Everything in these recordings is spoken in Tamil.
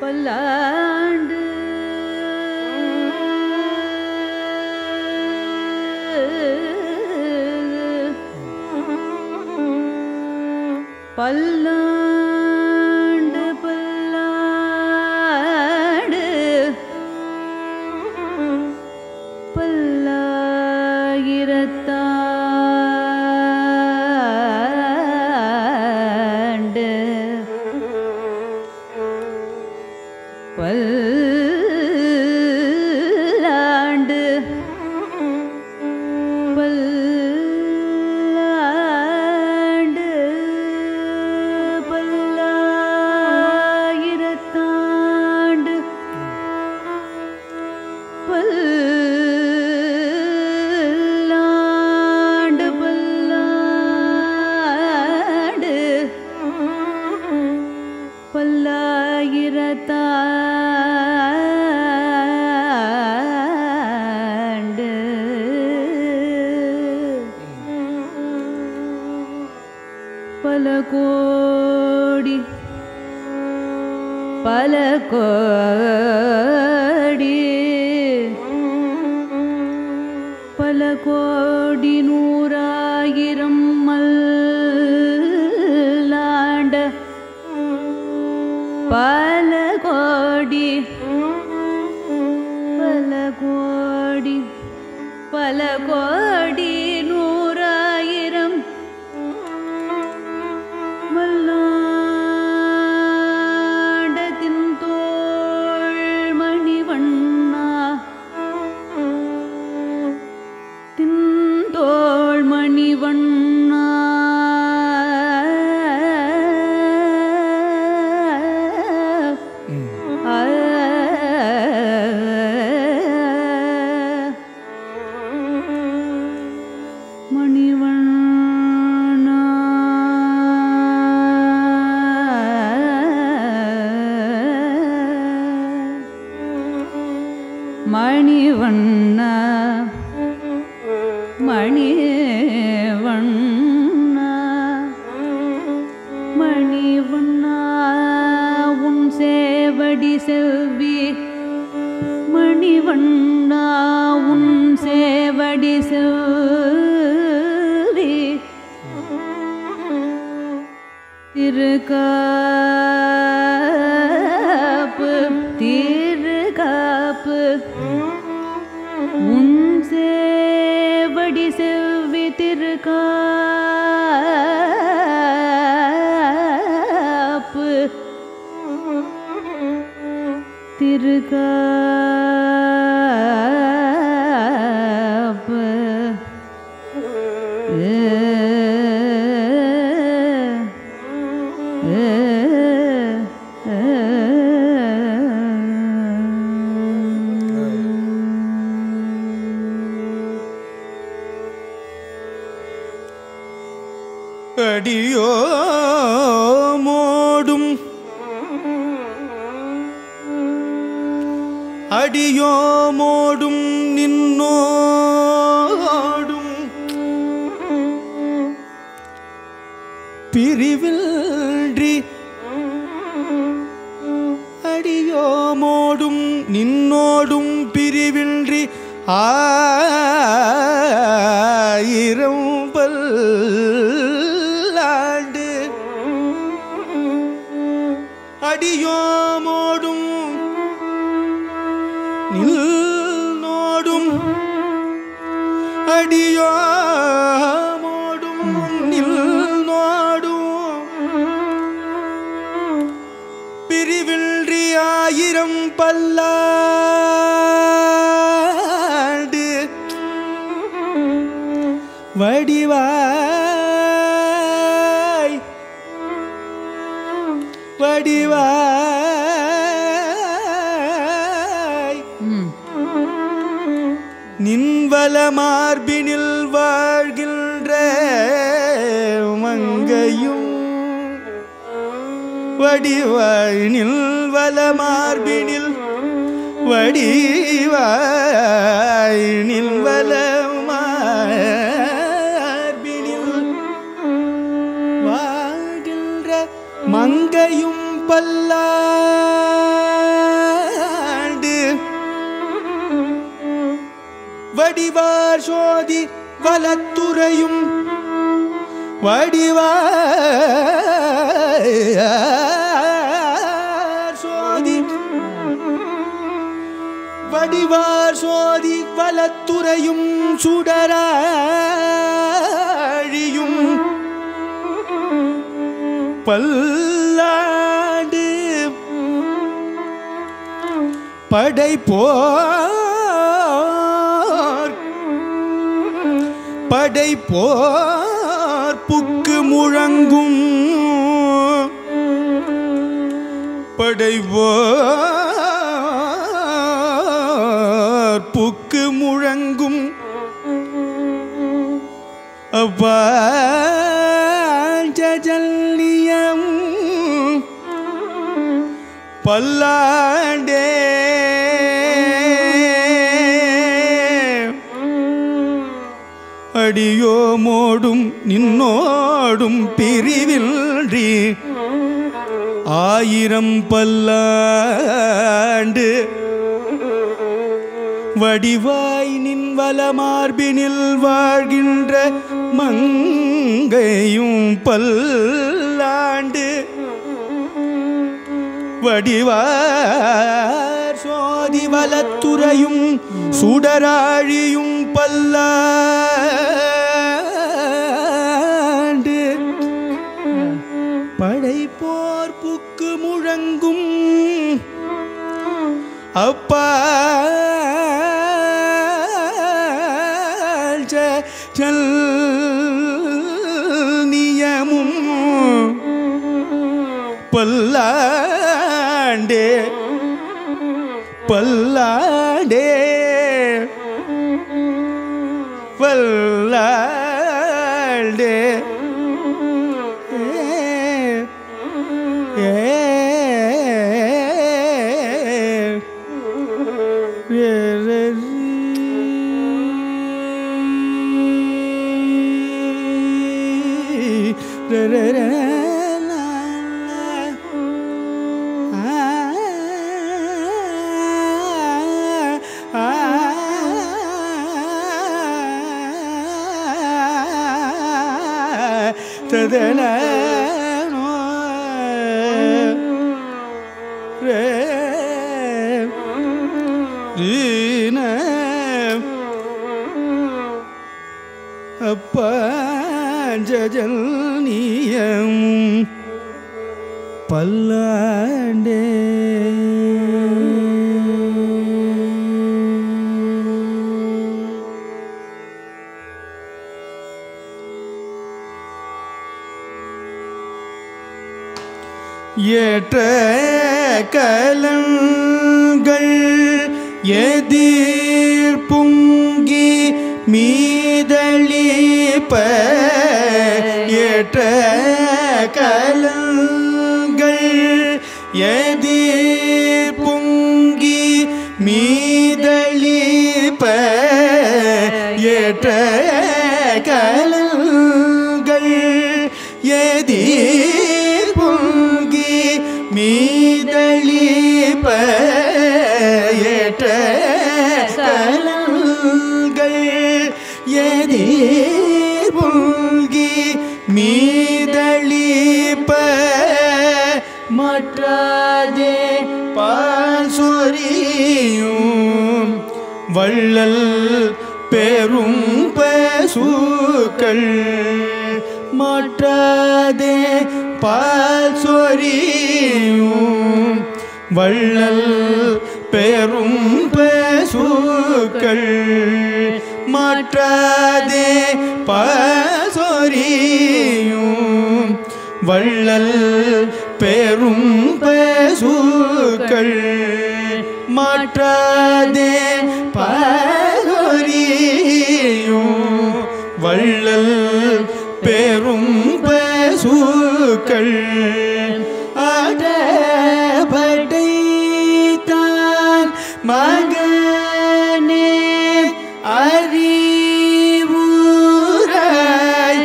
பல்லாண்டு பல்லாண்டு பல்லாண்டு பல்லாயிரத்தாண்டு பல்லாண்டு பல்லாண்டு பல்லாயிரத்தாண்டு பல்லாண்டு பல்லாண்டு பல்லாயிரத்தாண்டு பல கோடி பல கோடி பல கோடி நூறாயிரம் மல்லாண்ட பல கோடி பல கோடி பல கோடி நூறாயிரம் மல்லாண்டத்தின் தோள் மணிவண்ணா தின்தோள் மணிவண்ணா மணிவண்ணா மணிவண்ணா மணிவண்ணா மணிவண்ணா உன் சேவடி செவ்வி மணிவண்ணா உன் சேவடி செவ்வி திருக்காப்பு திருக்காப்பு உன் சேவடி செவ்வி திருக்காப்பு திருக்காப்பு அடியோ மோடும் அடியோ மோடும் நின்னோடும் பிரிவில்றி அடியோமோடும் நின்னோடும் பிரிவின்றி ஆயிரம் பல்லாண்டு அடியோமோடும் நின்னோடும் அடியோமோடும் நின்னோடும் பிரிவின்றி ஆயிரம் பல்லாண்டு வடிவாய் வடிவாய் ம் நின்வல மார்பினில் வாழ்கின்ற மங்கையும் வடிவாய் நில்வல மார்பினில் வடிவாய் நில்வல மார்பினில் வாழ்கின்ற மங்கையும் பல்லாண்டு வடிவார் சோதி வலத்துறையும் வடிவார் சோதி வடிவார் சோதி வலத்துறையும் சுடராழியும் பல்லாண்டு படைப்போர் படைப்போர் புக்கு முழங்கும் படைப்போர் புக்கு முழங்கும் அவ்வாஞ்சல்லியம் பல்லாண்டே அடியோமோடும் நின்னோடும் பிரிவில்றி ஆயிரம் பல்லாண்டு வடிவாய் நின் வலமார்பினில் வாழ்கின்ற மங்கையும் பல்லாண்டு வடிவார் சோதி வலத்துறையும் சுடராழியும் பல்லாண்டு படைப்போர் புக்கு முழங்கும் அப்பா நியமும் பல்லாண்டே பல்லாண்டே பல்லாண்டே ஏ அப்பாஞ்சல் நீயம் பல்லாண்டே ஏற்ற கலங்கள் எதிர் பொங்கி மீதளிப்ப ஏற்ற கலங்கள் எதிர் பொங்கி மீதளிப்ப ஏற்ற கலங்கள் எதிர் பொங்கி மீதளிப்ப ஏற்ற கலங்கள் எதிர் பொங்கி மீதளிப்ப மற்றாதே பால் சொரியும் வள்ளல் பெரும் பசுக்கள் மாற்றாதே பால் சொரியும் வள்ளல் பெரும் பசுக்கள் மாற்றாதே பால் சொரியும் வள்ளல் பெரும் பசுக்கள் மாற்றாதே பாரொரியும் வள்ளல் பெரும் பசுக்கள் ஆடபடைத்தான் மகனே அறிவுராய்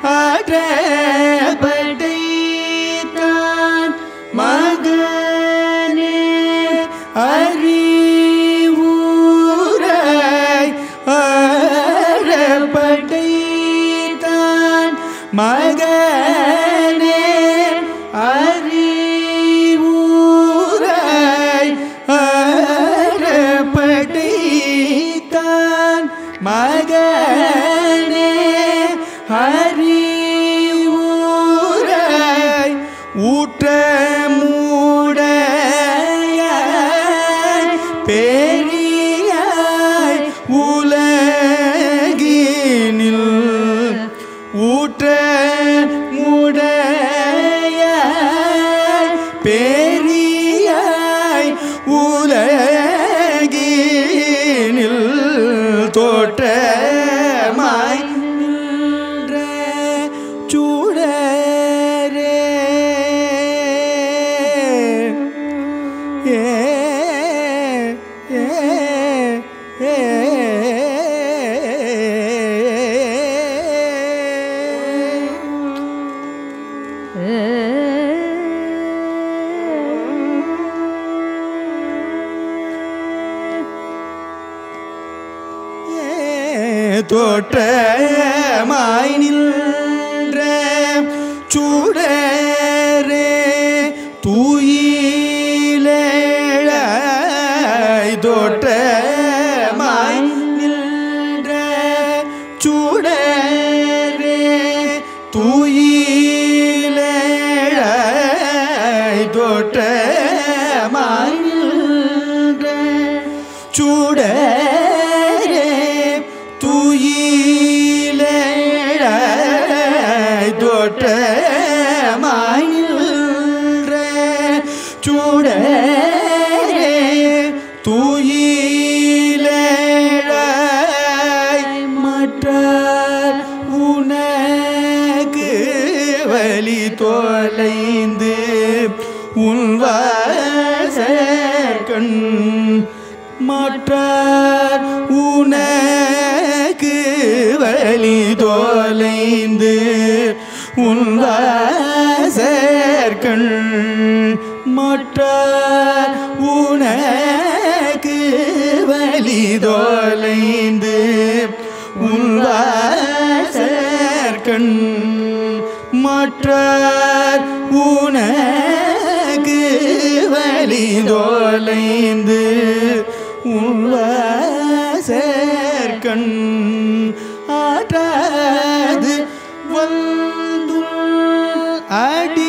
ஆடபடைத்தான் மகனே அறிவுராய் ஏ ஏ ஏ தோற்றமாய் நின்ற சூடரே தூயிலேழாய் தோற்றமாய் நின்ற சூடரே தூயிலேழாய் தோற்றமாய் நின்ற சூடரே தூயிலேழாய் தோற்றமாய் நின்ற சூடரே தூயிலேழாய் மற்றார் உனக்கு வழி தொலைந்து உன் கண் மாற்றார் உனக்கு வழி தொலைந்து உன் கண் மாற்றார் உனக்கு வழி தொலைந்து உன் கண் மாற்றார் உனக்கு வழி தொலைந்து உள்வாசற்கண் ஆற்றாது வந்து அடி